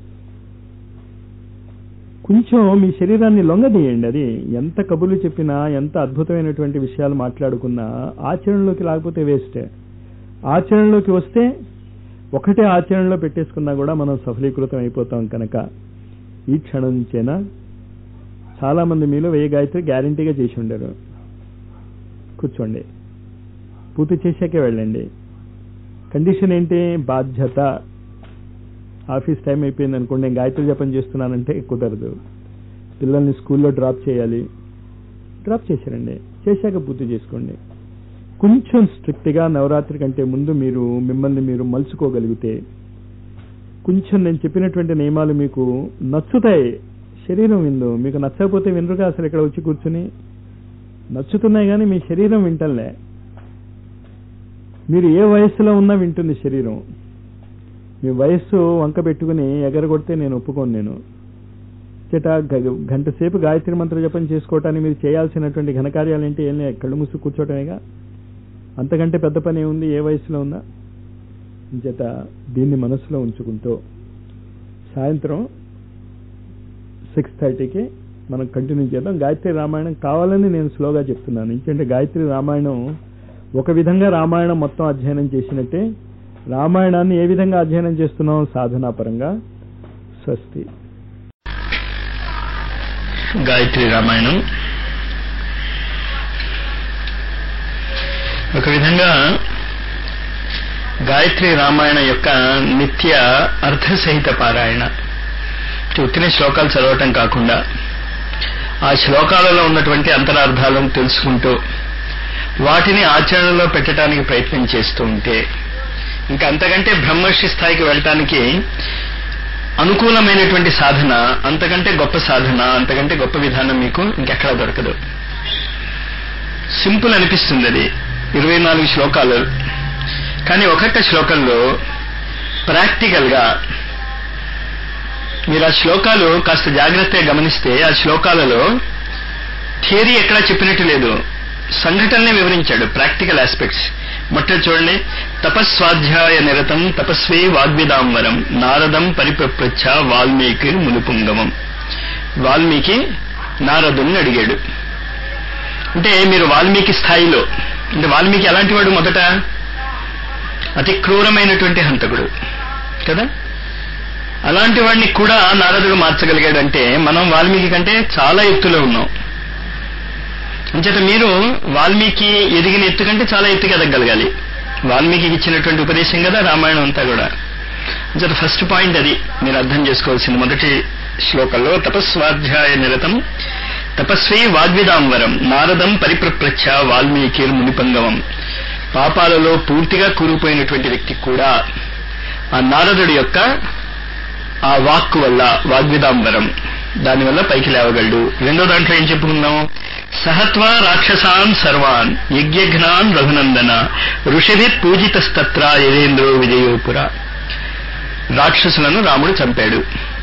కొంచెం మీ శరీరాన్ని లొంగదీయండి అది ఎంత కబుర్లు చెప్పినా ఎంత అద్భుతమైనటువంటి విషయాలు మాట్లాడుకున్నా ఆచరణలోకి లేకపోతే వేస్టే ఆచరణలోకి వస్తే ఒకటే ఆచరణలో పెట్టేసుకున్నా కూడా మనం సఫలీకృతం అయిపోతాం కనుక ఈ క్షణం నుంచేనా చాలా మంది మీలో వెయ్యి గాయత్రి గ్యారంటీగా చేసి ఉండరు కూర్చోండి పూర్తి చేశాకే వెళ్ళండి కండిషన్ ఏంటి బాధ్యత ఆఫీస్ టైం అయిపోయింది అనుకోండి నేను గాయత్రి జపం చేస్తున్నానంటే కుదరదు పిల్లల్ని స్కూల్లో డ్రాప్ చేయాలి డ్రాప్ చేశారండి చేశాక పూర్తి చేసుకోండి కొంచెం స్ట్రిక్ట్గా నవరాత్రి కంటే ముందు మీరు మిమ్మల్ని మీరు మలుచుకోగలిగితే కొంచెం నేను చెప్పినటువంటి నియమాలు మీకు నచ్చుతాయి శరీరం విందు మీకు నచ్చకపోతే వినరుగా అసలు ఇక్కడ వచ్చి కూర్చుని నచ్చుతున్నాయి కానీ మీ శరీరం వింటలే మీరు ఏ వయస్సులో ఉన్నా వింటుంది శరీరం మీ వయస్సు వంక పెట్టుకుని ఎగరగొడితే నేను ఒప్పుకోను నేను చేట గంట సేపు గాయత్రి మంత్ర జపం చేసుకోవటానికి మీరు చేయాల్సినటువంటి ఘనకార్యాలు ఏంటి ఏం లేదు కళ్ళు మూసి కూర్చోవటమేగా అంతకంటే పెద్ద పని ఏముంది ఏ వయసులో ఉందా చేత దీన్ని మనసులో ఉంచుకుంటూ సాయంత్రం సిక్స్ థర్టీకి మనం కంటిన్యూ చేద్దాం గాయత్రి రామాయణం కావాలని నేను స్లోగా చెప్తున్నాను ఎందుకంటే గాయత్రి రామాయణం ఒక విధంగా రామాయణం మొత్తం అధ్యయనం చేసినట్టే రామాయణాన్ని ఏ విధంగా అధ్యయనం చేస్తున్నాం సాధనాపరంగా స్వస్తి గాయత్రి రామాయణం ఒక విధంగా గాయత్రి రామాయణ యొక్క నిత్య అర్థసహిత పారాయణ ఉత్తిన శ్లోకాలు చదవటం కాకుండా ఆ శ్లోకాలలో ఉన్నటువంటి అంతరార్థాలను తెలుసుకుంటూ వాటిని ఆచరణలో పెట్టడానికి ప్రయత్నం చేస్తూ ఉంటే ఇంకా అంతకంటే బ్రహ్మర్షి స్థాయికి వెళ్ళటానికి అనుకూలమైనటువంటి సాధన అంతకంటే గొప్ప సాధన అంతకంటే గొప్ప విధానం మీకు ఇంకెక్కడా దొరకదు సింపుల్ అనిపిస్తుంది అది ఇరవై నాలుగు శ్లోకాలు కానీ ఒక్కొక్క శ్లోకంలో ప్రాక్టికల్ గా మీరు ఆ శ్లోకాలు కాస్త జాగ్రత్తగా గమనిస్తే ఆ శ్లోకాలలో థియరీ ఎక్కడా చెప్పినట్టు లేదు సంఘటనలే వివరించాడు ప్రాక్టికల్ ఆస్పెక్ట్స్ మొట్ట చూడండి తపస్వాధ్యాయ నిరతం తపస్వే వాగ్విదాంబరం నారదం పరిప్రప్రచ్ఛ వాల్మీకి మునుపుంగమం వాల్మీకి నారదుని అడిగాడు అంటే మీరు వాల్మీకి స్థాయిలో అంటే వాల్మీకి ఎలాంటి వాడు మొదట అతి క్రూరమైనటువంటి హంతకుడు కదా అలాంటి వాడిని కూడా నారదుడు మార్చగలిగాడంటే మనం వాల్మీకి కంటే చాలా ఎత్తులో ఉన్నాం అంచేత మీరు వాల్మీకి ఎదిగిన ఎత్తు కంటే చాలా ఎత్తుకి ఎదగగలగాలి వాల్మీకి ఇచ్చినటువంటి ఉపదేశం కదా రామాయణం అంతా కూడా అంచేత ఫస్ట్ పాయింట్ అది మీరు అర్థం చేసుకోవాల్సింది మొదటి శ్లోకంలో తపస్వాధ్యాయ నిరతం తపస్వీ వాగ్విదాంబరం నారదం పరిప్రప్రచ్ఛ వాల్మీకి మునిపంగవం పాపాలలో పూర్తిగా కూరుకుపోయినటువంటి వ్యక్తికి కూడా ఆ నారదుడి యొక్క ఆ వాక్కు వల్ల వాగ్విదాంబరం దానివల్ల పైకి లేవగలడు రెండో దాంట్లో ఏం చెప్పుకుందాం సహత్వ రాక్షసాన్ సర్వాన్ యజ్ఞఘ్నాన్ రఘునందన ఋషిభి పూజితస్తత్ర యదేంద్రో విజయోపుర రాక్షసులను రాముడు చంపాడు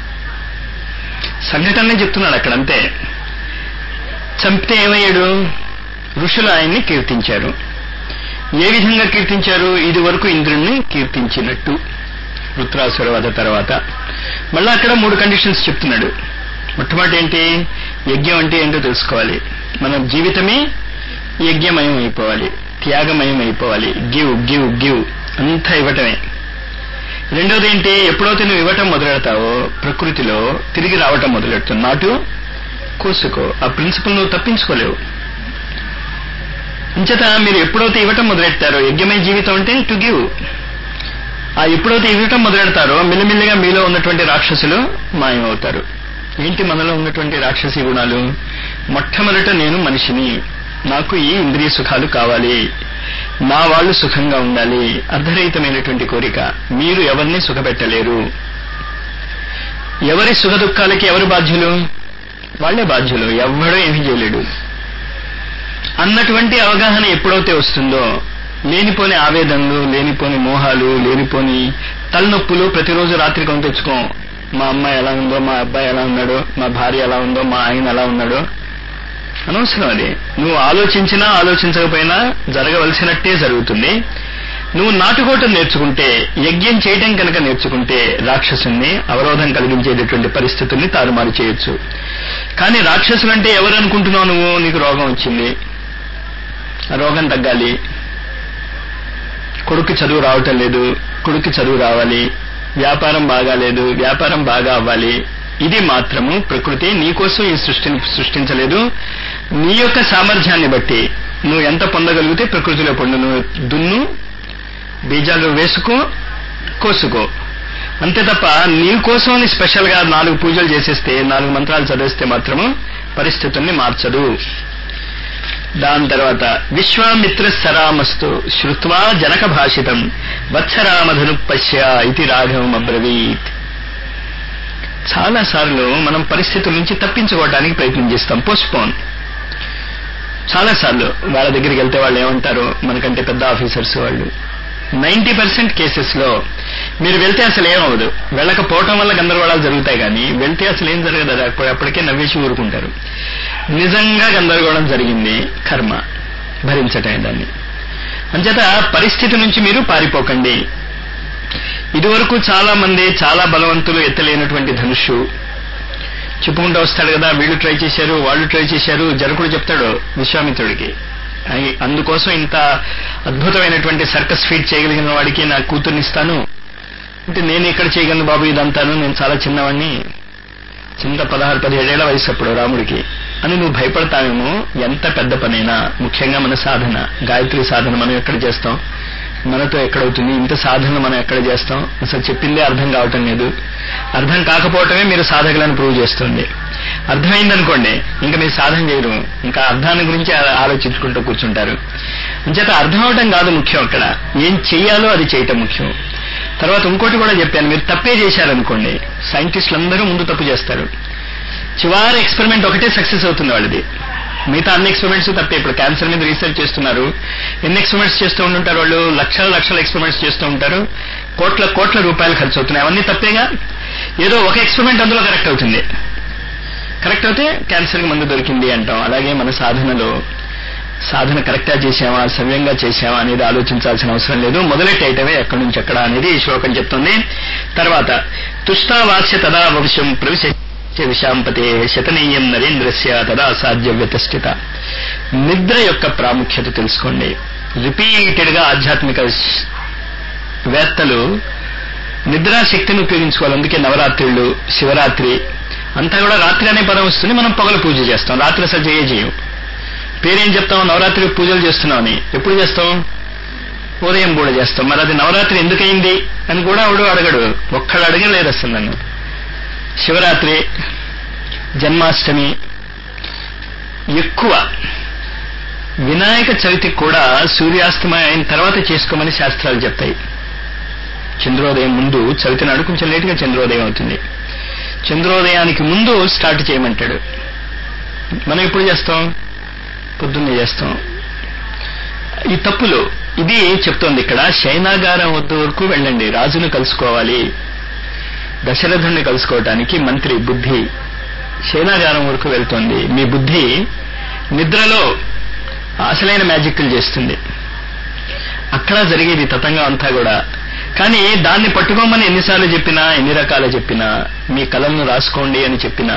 సంఘటననే చెప్తున్నాడు అక్కడ అంతే చంపితే ఏమయ్యాడు ఋషులు ఆయన్ని కీర్తించారు ఏ విధంగా కీర్తించారు ఇది వరకు ఇంద్రుణ్ణి కీర్తించినట్టు వృత్రాసుర వధ తర్వాత మళ్ళా అక్కడ మూడు కండిషన్స్ చెప్తున్నాడు మొట్టమొదటి ఏంటి యజ్ఞం అంటే ఏంటో తెలుసుకోవాలి మన జీవితమే యజ్ఞమయం అయిపోవాలి త్యాగమయం అయిపోవాలి గివ్ గివ్ గివ్ అంతా ఇవ్వటమే రెండోది ఏంటి ఎప్పుడైతే నువ్వు ఇవ్వటం మొదలెడతావో ప్రకృతిలో తిరిగి రావటం మొదలెడుతుంది నాటు కోసుకో ఆ ప్రిన్సిపల్ నువ్వు తప్పించుకోలేవు ఇంచేత మీరు ఎప్పుడైతే ఇవ్వటం మొదలెడతారో యజ్ఞమయ జీవితం అంటే టు గివ్ ఆ ఎప్పుడైతే ఇవ్వటం మొదలెడతారో మిల్లమిల్లిగా మీలో ఉన్నటువంటి రాక్షసులు మాయమవుతారు ఏంటి మనలో ఉన్నటువంటి రాక్షసి గుణాలు మొట్టమొదట నేను మనిషిని నాకు ఈ ఇంద్రియ సుఖాలు కావాలి నా వాళ్ళు సుఖంగా ఉండాలి అర్ధరహితమైనటువంటి కోరిక మీరు ఎవరిని సుఖపెట్టలేరు ఎవరి సుఖ దుఃఖాలకి ఎవరు బాధ్యులు వాళ్లే బాధ్యులు ఎవ్వడూ ఏమీ చేయలేడు అన్నటువంటి అవగాహన ఎప్పుడైతే వస్తుందో లేనిపోని ఆవేదనలు లేనిపోని మోహాలు లేనిపోని తలనొప్పులు ప్రతిరోజు రాత్రి కొని తెచ్చుకో మా అమ్మాయి ఎలా ఉందో మా అబ్బాయి ఎలా ఉన్నాడో మా భార్య ఎలా ఉందో మా ఆయన ఎలా ఉన్నాడో అనవసరం అది నువ్వు ఆలోచించినా ఆలోచించకపోయినా జరగవలసినట్టే జరుగుతుంది నువ్వు నాటుకోవటం నేర్చుకుంటే యజ్ఞం చేయటం కనుక నేర్చుకుంటే రాక్షసుని అవరోధం కలిగించేటటువంటి పరిస్థితుల్ని తారుమారు చేయొచ్చు కానీ రాక్షసులంటే ఎవరు అనుకుంటున్నావు నువ్వు నీకు రోగం వచ్చింది ఆ రోగం తగ్గాలి కొడుకు చదువు రావటం లేదు కొడుకు చదువు రావాలి వ్యాపారం బాగాలేదు వ్యాపారం బాగా అవ్వాలి ఇది మాత్రము ప్రకృతి నీకోసం ఈ సృష్టిని సృష్టించలేదు నీ యొక్క సామర్థ్యాన్ని బట్టి నువ్వు ఎంత పొందగలిగితే ప్రకృతిలో పొందు నువ్వు దున్ను బీజాలు వేసుకో కోసుకో అంతే తప్ప నీ కోసం స్పెషల్ గా నాలుగు పూజలు చేసేస్తే నాలుగు మంత్రాలు చదివిస్తే మాత్రము పరిస్థితుల్ని మార్చదు దాని తర్వాత విశ్వామిత్ర సరామస్తు శ్రుత్వా జనక భాషితం వత్సరామధను పశ్య ఇది రాఘవం అబ్రవీత్ చాలా సార్లు మనం పరిస్థితుల నుంచి తప్పించుకోవడానికి ప్రయత్నం చేస్తాం పోస్ట్పోన్ చాలా సార్లు వాళ్ళ దగ్గరికి వెళ్తే వాళ్ళు ఏమంటారు మనకంటే పెద్ద ఆఫీసర్స్ వాళ్ళు నైన్టీ పర్సెంట్ కేసెస్ లో మీరు వెళ్తే అసలు ఏమవదు వెళ్ళకపోవటం వల్ల గందరగోళాలు జరుగుతాయి కానీ వెళ్తే అసలు ఏం జరగదు అది అప్ప- అప్పటికే నవ్వేసి ఊరుకుంటారు నిజంగా గందరగోళం జరిగింది కర్మ భరించటమే దాన్ని అంచేత పరిస్థితి నుంచి మీరు పారిపోకండి ఇదివరకు చాలా మంది చాలా బలవంతులు ఎత్తలేనటువంటి ధనుషు చెప్పుకుంటూ వస్తాడు కదా వీళ్ళు ట్రై చేశారు వాళ్ళు ట్రై చేశారు జనకుడు చెప్తాడు విశ్వామిత్రుడికి అయి- అందుకోసం ఇంత అద్భుతమైనటువంటి సర్కస్ ఫీట్ చేయగలిగిన వాడికి నా కూతుర్ని ఇస్తాను అంటే నేను ఇక్కడ చేయగలను బాబు ఇదంతాను నేను చాలా చిన్నవాడిని చిన్న పదహారు పదిహేడేళ్ల వయసు అప్పుడు రాముడికి అని నువ్వు భయపడతావేమో ఎంత పెద్ద పనైనా ముఖ్యంగా మన సాధన గాయత్రి సాధన మనం ఎక్కడ చేస్తాం మనతో ఎక్కడవుతుంది ఇంత సాధన మనం ఎక్కడ చేస్తాం అసలు చెప్పిందే అర్థం కావటం లేదు అర్థం కాకపోవటమే మీరు సాధకులను ప్రూవ్ చేస్తుంది అర్థమైందనుకోండి ఇంకా మీరు సాధన చేయరు ఇంకా అర్థాన్ని గురించి ఆ- ఆలోచించుకుంటూ కూర్చుంటారు అంచేత అర్థం అవటం కాదు ముఖ్యం అక్కడ ఏం చెయ్యాలో అది చేయటం ముఖ్యం తర్వాత ఇంకోటి కూడా చెప్పాను మీరు తప్పే చేశారనుకోండి సైంటిస్టులు అందరూ ముందు తప్పు చేస్తారు చివరి ఎక్స్పెరిమెంట్ ఒకటే సక్సెస్ అవుతుంది వాళ్ళది మిగతా అన్ని ఎక్స్పెరిమెంట్స్ తప్పే ఇప్పుడు క్యాన్సర్ మీద రీసెర్చ్ చేస్తున్నారు ఎన్ని ఎక్స్పెరిమెంట్స్ చేస్తూ ఉంటుంటారు వాళ్ళు లక్షల లక్షల ఎక్స్పెరిమెంట్స్ చేస్తూ ఉంటారు కోట్ల కోట్ల రూపాయలు ఖర్చు అవుతున్నాయి అవన్నీ తప్పేగా ఏదో ఒక ఎక్స్పెరిమెంట్ అందులో కరెక్ట్ అవుతుంది కరెక్ట్ అయితే క్యాన్సర్కి మందు దొరికింది అంటాం అలాగే మన సాధనలో సాధన కరెక్టా చేసామా సవ్యంగా చేసామా అనేది ఆలోచించాల్సిన అవసరం లేదు మొదలెట్టేయటమే ఎక్కడి నుంచి ఎక్కడ అనేది ఈ శ్లోకం చెప్తుంది తర్వాత తుష్టావాస్య తదా వంశం ప్రవిశ విశాంపతే శతనీయం నరేంద్రస్య తదా సాధ్య వ్యతిష్ఠిత నిద్ర యొక్క ప్రాముఖ్యత తెలుసుకోండి రిపీటెడ్ గా ఆధ్యాత్మిక వేత్తలు నిద్రాశక్తిని ఉపయోగించుకోవాలి అందుకే నవరాత్రిళ్ళు శివరాత్రి అంతా కూడా రాత్రి అనే పదం వస్తుంది మనం పగల పూజ చేస్తాం రాత్రి అసలు చేయ చేయం పేరేం చెప్తాం నవరాత్రి పూజలు చేస్తున్నామని ఎప్పుడు చేస్తాం ఉదయం కూడా చేస్తాం మరి అది నవరాత్రి ఎందుకయింది అని కూడా ఆవిడ అడగడు ఒక్కడు అడగలేదు అసలు నన్ను శివరాత్రి జన్మాష్టమి ఎక్కువ వినాయక చవితికి కూడా సూర్యాస్తమయం అయిన తర్వాత చేసుకోమని శాస్త్రాలు చెప్తాయి చంద్రోదయం ముందు చవితి నాడు కొంచెం లేటుగా చంద్రోదయం అవుతుంది చంద్రోదయానికి ముందు స్టార్ట్ చేయమంటాడు మనం ఎప్పుడు చేస్తాం పొద్దున్నే చేస్తాం ఈ తప్పులు ఇది చెప్తోంది ఇక్కడ శైనాగారం వద్ద వరకు వెళ్ళండి రాజును కలుసుకోవాలి దశరథుణ్ణి కలుసుకోవటానికి మంత్రి బుద్ధి శైనాగారం వరకు వెళ్తోంది మీ బుద్ధి నిద్రలో అసలైన మ్యాజిక్లు చేస్తుంది అక్కడ జరిగేది తతంగం అంతా కూడా కానీ దాన్ని పట్టుకోమని ఎన్నిసార్లు చెప్పినా ఎన్ని రకాలు చెప్పినా మీ కళలను రాసుకోండి అని చెప్పినా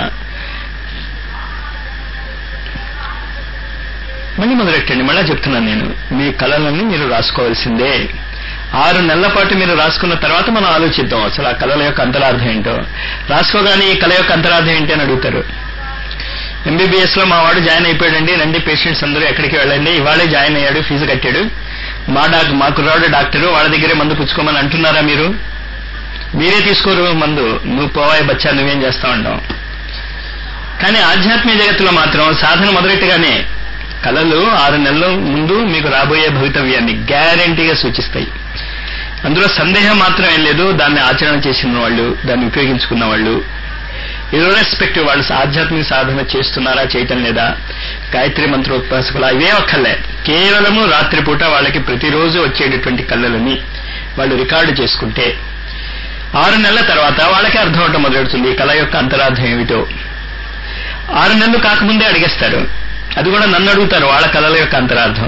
మళ్ళీ మొదలెట్టండి మళ్ళా చెప్తున్నాను నేను మీ కళలన్నీ మీరు రాసుకోవాల్సిందే ఆరు నెలల పాటు మీరు రాసుకున్న తర్వాత మనం ఆలోచిద్దాం అసలు ఆ కళల యొక్క అంతరార్థం ఏంటో రాసుకోగానే ఈ కళ యొక్క అంతరార్థం ఏంటి అని అడుగుతారు ఎంబీబీఎస్ లో మా వాడు జాయిన్ అయిపోయాడండి రండి పేషెంట్స్ అందరూ ఎక్కడికి వెళ్ళండి ఇవాళే జాయిన్ అయ్యాడు ఫీజు కట్టాడు మా డాక్ మా కుర్రాడు డాక్టరు వాళ్ళ దగ్గరే మందు పుచ్చుకోమని అంటున్నారా మీరు మీరే తీసుకోరు మందు నువ్వు పోవాయి బచ్చా నువ్వేం చేస్తా ఉంటాం కానీ ఆధ్యాత్మిక జగత్తులో మాత్రం సాధన మొదలెట్టుగానే కళలు ఆరు నెలల ముందు మీకు రాబోయే భవితవ్యాన్ని గ్యారంటీగా సూచిస్తాయి అందులో సందేహం మాత్రం ఏం లేదు దాన్ని ఆచరణ చేసిన వాళ్ళు దాన్ని ఉపయోగించుకున్న వాళ్ళు ఇర్రెస్పెక్టివ్ వాళ్ళు ఆధ్యాత్మిక సాధన చేస్తున్నారా చేయటం లేదా గాయత్రి మంత్రోత్పాసకులు అవే ఒక్కర్లే కేవలము రాత్రిపూట వాళ్ళకి ప్రతిరోజు వచ్చేటటువంటి కళ్ళలని వాళ్ళు రికార్డు చేసుకుంటే ఆరు నెలల తర్వాత వాళ్ళకి అర్థం అవటం మొదలెడుతుంది ఈ కళ యొక్క అంతరార్థం ఏమిటో ఆరు నెలలు కాకముందే అడిగేస్తారు అది కూడా నన్ను అడుగుతారు వాళ్ళ కళల యొక్క అంతరార్థం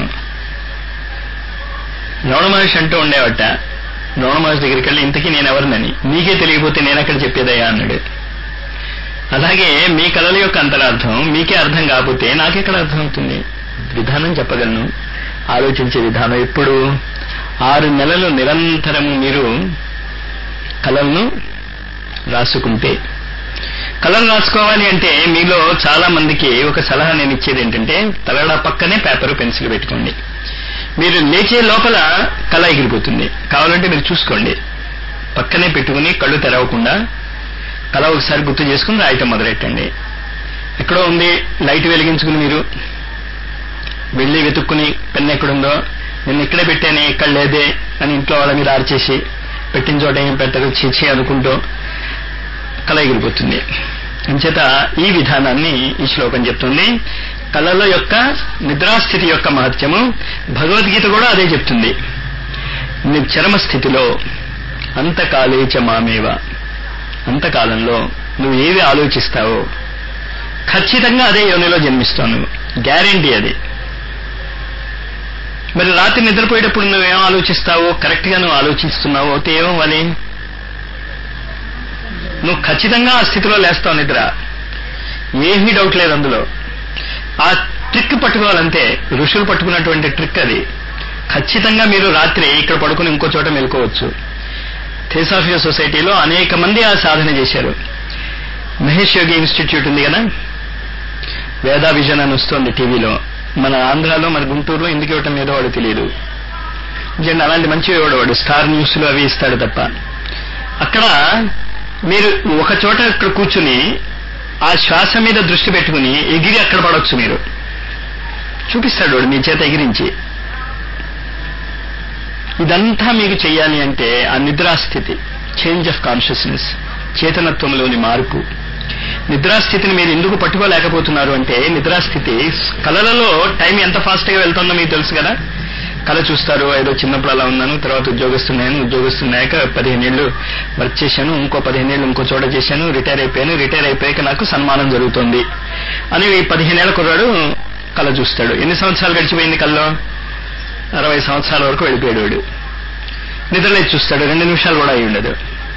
రమణ మహర్షి అంటూ ఉండేవట రమణ మహర్షి దగ్గరికి వెళ్ళి ఇంతకీ నేను ఎవరినని నీకే తెలియకపోతే నేను అక్కడ చెప్పేదయ్యా అన్నాడు అలాగే మీ కళల యొక్క అంతరార్థం మీకే అర్థం కాకపోతే నాకెక్కడ అర్థం అవుతుంది విధానం చెప్పగలను ఆలోచించే విధానం ఎప్పుడు ఆరు నెలలు నిరంతరము మీరు కళలను రాసుకుంటే కళలు రాసుకోవాలి అంటే మీలో చాలా మందికి ఒక సలహా నేను ఇచ్చేది ఏంటంటే తలడా పక్కనే పేపర్ పెన్సిల్ పెట్టుకోండి మీరు లేచే లోపల కళ ఎగిరిపోతుంది కావాలంటే మీరు చూసుకోండి పక్కనే పెట్టుకుని కళ్ళు తెరవకుండా కళ ఒకసారి గుర్తు చేసుకుని రాయటం మొదలెట్టండి ఎక్కడో ఉంది లైట్ వెలిగించుకుని మీరు వెళ్ళి వెతుక్కుని పెన్ ఎక్కడుందో నేను ఇక్కడే పెట్టాను ఇక్కడ లేదే అని ఇంట్లో వాళ్ళ మీద ఆర్చేసి పెట్టిన చోట ఏం పెట్టరు చీచి అనుకుంటూ కళ ఎగిరిపోతుంది అంచేత ఈ విధానాన్ని ఈ శ్లోకం చెప్తుంది కళల యొక్క నిద్రాస్థితి యొక్క మహత్యము భగవద్గీత కూడా అదే చెప్తుంది చరమ స్థితిలో అంతకాలేచ మామేవ అంతకాలంలో నువ్వు ఏవి ఆలోచిస్తావో ఖచ్చితంగా అదే యోనిలో జన్మిస్తావు నువ్వు గ్యారంటీ అది మరి రాత్రి నిద్రపోయేటప్పుడు నువ్వేం ఆలోచిస్తావో కరెక్ట్ గా నువ్వు ఆలోచిస్తున్నావో అయితే ఏమవ్వాలి నువ్వు ఖచ్చితంగా ఆ స్థితిలో లేస్తావు నిద్ర ఏమీ డౌట్ లేదు అందులో ఆ ట్రిక్ పట్టుకోవాలంటే ఋషులు పట్టుకున్నటువంటి ట్రిక్ అది ఖచ్చితంగా మీరు రాత్రి ఇక్కడ పడుకుని ఇంకో చోట మెలుకోవచ్చు థేసాఫియా సొసైటీలో అనేక మంది ఆ సాధన చేశారు మహేష్ యోగి ఇన్స్టిట్యూట్ ఉంది కదా వేదా విజన్ అని వస్తుంది టీవీలో మన ఆంధ్రాలో మన గుంటూరులో ఎందుకు ఇవ్వటం లేదో వాడు తెలియదు నిజంగా అలాంటి మంచి ఇవ్వడు వాడు స్టార్ న్యూస్లో అవి ఇస్తాడు తప్ప అక్కడ మీరు ఒక చోట ఇక్కడ కూర్చుని ఆ శ్వాస మీద దృష్టి పెట్టుకుని ఎగిరి అక్కడ పడవచ్చు మీరు చూపిస్తాడు వాడు మీ చేత ఎగిరించి ఇదంతా మీకు చెయ్యాలి అంటే ఆ నిద్రాస్థితి చేంజ్ ఆఫ్ కాన్షియస్నెస్ చేతనత్వంలోని మార్పు నిద్రాస్థితిని మీరు ఎందుకు పట్టుకోలేకపోతున్నారు అంటే నిద్రాస్థితి కళలలో టైం ఎంత ఫాస్ట్ గా వెళ్తుందో మీకు తెలుసు కదా కళ చూస్తారు ఏదో చిన్నప్పుడు అలా ఉన్నాను తర్వాత ఉద్యోగస్తున్నాను ఉద్యోగస్తున్నాక పదిహేను ఏళ్ళు వర్క్ చేశాను ఇంకో పదిహేను ఏళ్ళు ఇంకో చోట చేశాను రిటైర్ అయిపోయాను రిటైర్ అయిపోయాక నాకు సన్మానం జరుగుతుంది అని ఈ పదిహేనేళ్ల కుర్రాడు కళ చూస్తాడు ఎన్ని సంవత్సరాలు గడిచిపోయింది కళ్ళలో అరవై సంవత్సరాల వరకు వెళ్ళిపోయాడు వాడు నిద్రలేచి చూస్తాడు రెండు నిమిషాలు కూడా అయి ఉండదు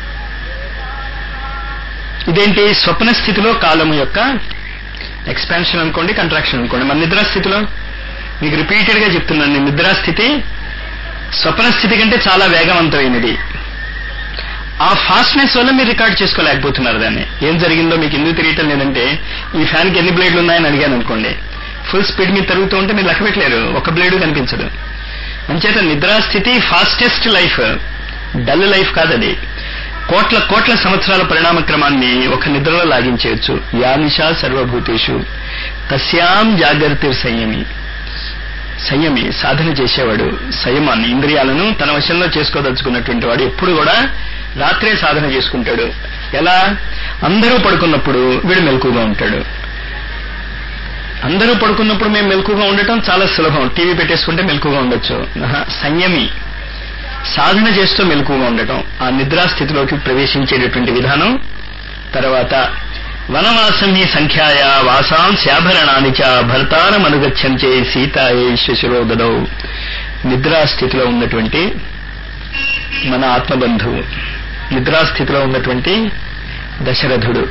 ఇదేంటి స్వప్న స్థితిలో కాలము యొక్క ఎక్స్పాన్షన్ అనుకోండి కంట్రాక్షన్ అనుకోండి మన నిద్రాస్థితిలో మీకు రిపీటెడ్ గా చెప్తున్నాను నేను నిద్రాస్థితి స్వప్న స్థితి కంటే చాలా వేగవంతమైనది ఆ ఫాస్ట్నెస్ వల్ల మీరు రికార్డ్ చేసుకోలేకపోతున్నారు దాన్ని ఏం జరిగిందో మీకు ఎందుకు తెలియటం లేదంటే ఈ ఫ్యాన్కి ఎన్ని బ్లేడ్లు ఉన్నాయని అడిగాను అనుకోండి ఫుల్ స్పీడ్ మీద తిరుగుతూ ఉంటే మీరు లెక్క పెట్టలేరు ఒక బ్లేడు కనిపించదు అంచేత నిద్రాస్థితి ఫాస్టెస్ట్ లైఫ్ డల్ లైఫ్ కాదది కోట్ల కోట్ల సంవత్సరాల పరిణామ క్రమాన్ని ఒక నిద్రలో లాగించేయచ్చు యానిషా సర్వభూతేషు తస్యాం జాగ్రత్త సంయమి సంయమి సాధన చేసేవాడు సంయమాన్ని ఇంద్రియాలను తన వశంలో చేసుకోదలుచుకున్నటువంటి వాడు ఎప్పుడు కూడా రాత్రే సాధన చేసుకుంటాడు ఎలా అందరూ పడుకున్నప్పుడు వీడు మెలకుగా ఉంటాడు అందరూ పడుకున్నప్పుడు మేము మెలకుగా ఉండటం చాలా సులభం టీవీ పెట్టేసుకుంటే మెలకుగా ఉండొచ్చు ఆహా, సంయమి సాధన చేస్తూ మెలకుగా ఉండటం ఆ నిద్రాస్థితిలోకి ప్రవేశించేటటువంటి విధానం తర్వాత వనవాసం హి సంఖ్యాయ వాసాం శాభరణాని చ భర్తారం అనుగచ్చంచే సీతాయే శశిరోదదౌ నిద్రాస్థితిలో ఉన్నటువంటి మన ఆత్మబంధువు నిద్రాస్థితిలో ఉన్నటువంటి దశరథుడు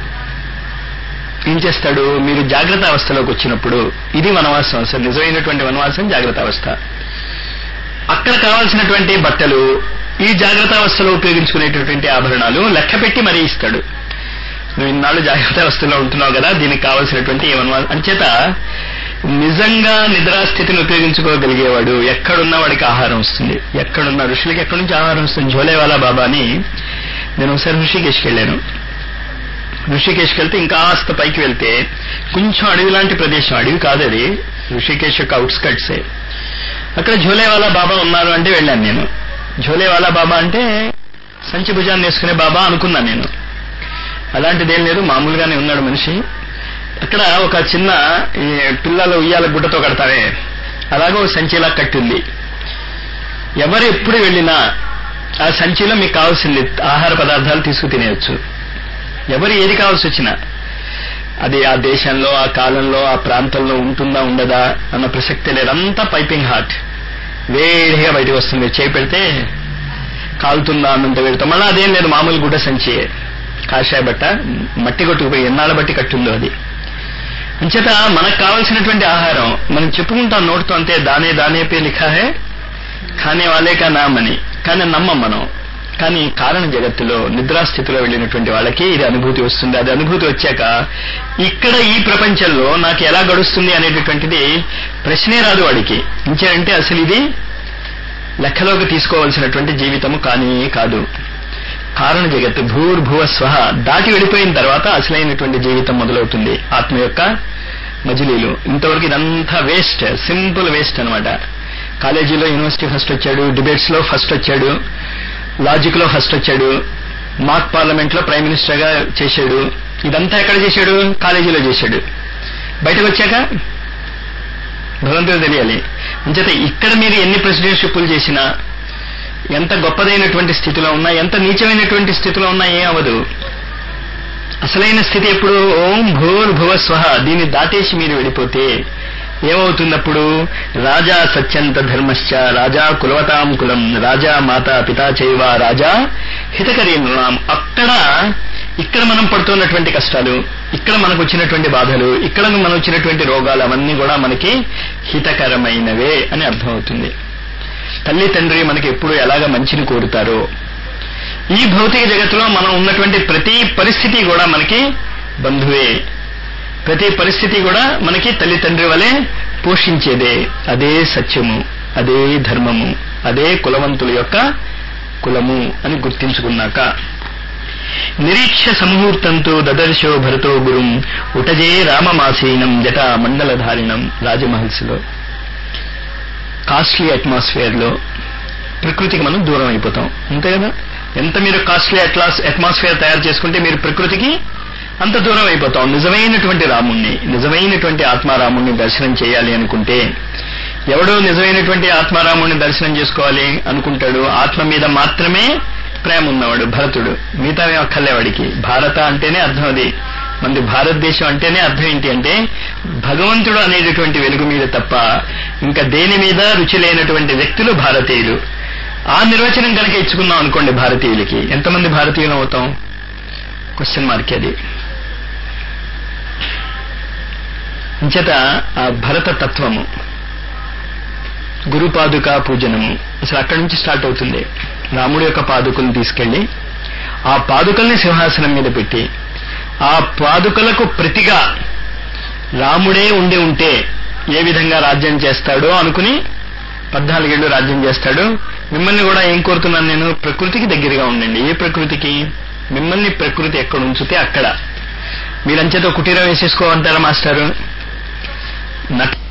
ఏం చేస్తాడు మీరు జాగ్రత్త అవస్థలోకి వచ్చినప్పుడు ఇది వనవాసం అసలు నిజమైనటువంటి వనవాసం జాగ్రత్త అవస్థ అక్కడ కావాల్సినటువంటి బట్టలు ఈ జాగ్రత్త అవస్థలో ఉపయోగించుకునేటటువంటి ఆభరణాలు లెక్క పెట్టి మరీ ఇస్తాడు నువ్వు ఇన్నాళ్ళు జాగ్రత్త అవస్థలో ఉంటున్నావు కదా దీనికి కావాల్సినటువంటి ఏ వనవాసం అంచేత నిజంగా నిద్రాస్థితిని ఉపయోగించుకోగలిగేవాడు ఎక్కడున్న వాడికి ఆహారం వస్తుంది ఎక్కడున్న ఋషులకి ఎక్కడి నుంచి ఆహారం వస్తుంది జోలేవాలా బాబా అని నేను ఒకసారి ఋషికేష్కి వెళ్ళాను ఋషికేష్కి వెళ్తే ఇంకా కాస్త పైకి వెళ్తే కొంచెం అడవి లాంటి ప్రదేశం అడవి కాదు అది ఋషికేశ్ యొక్క అవుట్స్కట్సే అక్కడ ఝోలేవాలా బాబా ఉన్నారు అంటే వెళ్ళాను నేను ఝోలేవాలా బాబా అంటే సంచి భుజాన్ని వేసుకునే బాబా అనుకున్నాను నేను అలాంటిదేం లేదు మామూలుగానే ఉన్నాడు మనిషి అక్కడ ఒక చిన్న ఈ పిల్లలు ఉయ్యాల గుడ్డతో కడతారే అలాగే ఒక సంచిలా కట్టింది ఎవరు ఎప్పుడు వెళ్ళినా ఆ సంచిలో మీకు కావాల్సింది ఆహార పదార్థాలు తీసుకు తినేయచ్చు ఎవరు ఏది కావాల్సి వచ్చినా అది ఆ దేశంలో ఆ కాలంలో ఆ ప్రాంతంలో ఉంటుందా ఉండదా అన్న ప్రసక్తి లేదు అంతా పైపింగ్ హాట్ వేడిగా బయటకు వస్తుంది చేయి పెడితే కాలుతుందా అన్నంత వేడితో మళ్ళీ అదేం లేదు మామూలు గుడ్డ సంచి కాషాయ బట్ట మట్టి కొట్టుకుపోయి ఎన్నాళ్ళ బట్టి కట్టుందో అది అంచేత మనకు కావాల్సినటువంటి ఆహారం మనం చెప్పుకుంటాం నోటితో అంతే దానే దానే పే లిఖా హే ఖానే వాలే కా నామ్ అని కానీ నమ్మం మనం కానీ కారణ జగత్తులో నిద్రాస్థితిలో వెళ్ళినటువంటి వాళ్ళకి ఇది అనుభూతి వస్తుంది అది అనుభూతి వచ్చాక ఇక్కడ ఈ ప్రపంచంలో నాకు ఎలా గడుస్తుంది అనేటటువంటిది ప్రశ్నే రాదు వాడికి ఇంకేంటే అసలు ఇది లెక్కలోకి తీసుకోవాల్సినటువంటి జీవితము కానీ కాదు కారణ జగత్తు భూర్భువ స్వహ దాటి వెళ్ళిపోయిన తర్వాత అసలైనటువంటి జీవితం మొదలవుతుంది ఆత్మ యొక్క మజిలీలు ఇంతవరకు ఇదంతా వేస్ట్ సింపుల్ వేస్ట్ అనమాట కాలేజీలో యూనివర్సిటీ ఫస్ట్ వచ్చాడు డిబేట్స్ లో ఫస్ట్ వచ్చాడు లాజిక్ లో ఫస్ట్ వచ్చాడు మాక్ పార్లమెంట్ లో ప్రైమ్ మినిస్టర్ గా చేశాడు ఇదంతా ఎక్కడ చేశాడు కాలేజీలో చేశాడు బయటకు వచ్చాక భగవంతుడు తెలియాలి అంచేత ఇక్కడ మీరు ఎన్ని ప్రెసిడెంట్షిప్లు చేసినా ఎంత గొప్పదైనటువంటి స్థితిలో ఉన్నా ఎంత నీచమైనటువంటి స్థితిలో ఉన్నా ఏం అవ్వదు అసలైన స్థితి ఎప్పుడు ఓం భూర్భువ స్వహ దీన్ని దాటేసి మీరు వెళ్ళిపోతే ఏమవుతున్నప్పుడు రాజా సత్యంత ధర్మశ్చ రాజా కులవతాం కులం రాజా మాత పితా చైవ రాజా హితకరీ నృణాం అక్కడ ఇక్కడ మనం పడుతున్నటువంటి కష్టాలు ఇక్కడ మనకు వచ్చినటువంటి బాధలు ఇక్కడ మనకు వచ్చినటువంటి రోగాలు అవన్నీ కూడా మనకి హితకరమైనవే అని అర్థమవుతుంది తల్లి తండ్రి మనకి ఎప్పుడు ఎలాగ మంచిని కోరుతారో ఈ భౌతిక జగత్తులో మనం ఉన్నటువంటి ప్రతి పరిస్థితి కూడా మనకి బంధువే ప్రతి పరిస్థితి కూడా మనకి తల్లి తండ్రి వలె పోషించేదే అదే సత్యము అదే ధర్మము అదే కులవంతుల యొక్క కులము అని గుర్తించుకున్నాక నిరీక్ష సమూహూర్తంతో దదర్శో భరతో గురుం ఉటజే రామమాసీనం జటా మండలధారిణం రాజమహల్స్లో కాస్ట్లీ అట్మాస్ఫియర్ లో ప్రకృతికి మనం దూరం అయిపోతాం అంతే కదా ఎంత మీరు కాస్ట్లీ అట్లాస్ అట్మాస్ఫియర్ తయారు చేసుకుంటే మీరు ప్రకృతికి అంత దూరం అయిపోతాం నిజమైనటువంటి రాముణ్ణి నిజమైనటువంటి ఆత్మారాముణ్ణి దర్శనం చేయాలి అనుకుంటే ఎవడో నిజమైనటువంటి ఆత్మారాముణ్ణి దర్శనం చేసుకోవాలి అనుకుంటాడు ఆత్మ మీద మాత్రమే ప్రేమ ఉన్నవాడు భరతుడు మిగతా అక్కర్లే వాడికి భారత అంటేనే అర్థం అది మనది భారతదేశం అంటేనే అర్థం ఏంటి అంటే భగవంతుడు అనేటటువంటి వెలుగు మీద తప్ప ఇంకా దేని మీద రుచి లేనటువంటి వ్యక్తులు భారతీయులు ఆ నిర్వచనం కనుక ఇచ్చుకున్నాం అనుకోండి భారతీయులకి ఎంతమంది భారతీయులు అవుతాం క్వశ్చన్ మార్క్ అది అంచేత ఆ భరత తత్వము గురు పాదుక పూజనము అసలు అక్కడి నుంచి స్టార్ట్ అవుతుంది రాముడి యొక్క పాదుకలను తీసుకెళ్లి ఆ పాదుకల్ని సింహాసనం మీద పెట్టి ఆ పాదుకలకు ప్రతిగా రాముడే ఉండి ఉంటే ఏ విధంగా రాజ్యం చేస్తాడో అనుకుని పద్నాలుగేళ్లు రాజ్యం చేస్తాడు మిమ్మల్ని కూడా ఏం కోరుతున్నాను నేను ప్రకృతికి దగ్గరగా ఉండండి ఏ ప్రకృతికి మిమ్మల్ని ప్రకృతి ఎక్కడ ఉంచితే అక్కడ మీరంచేతో కుటీరం వేసేసుకోమంటారా మాస్టారు నట్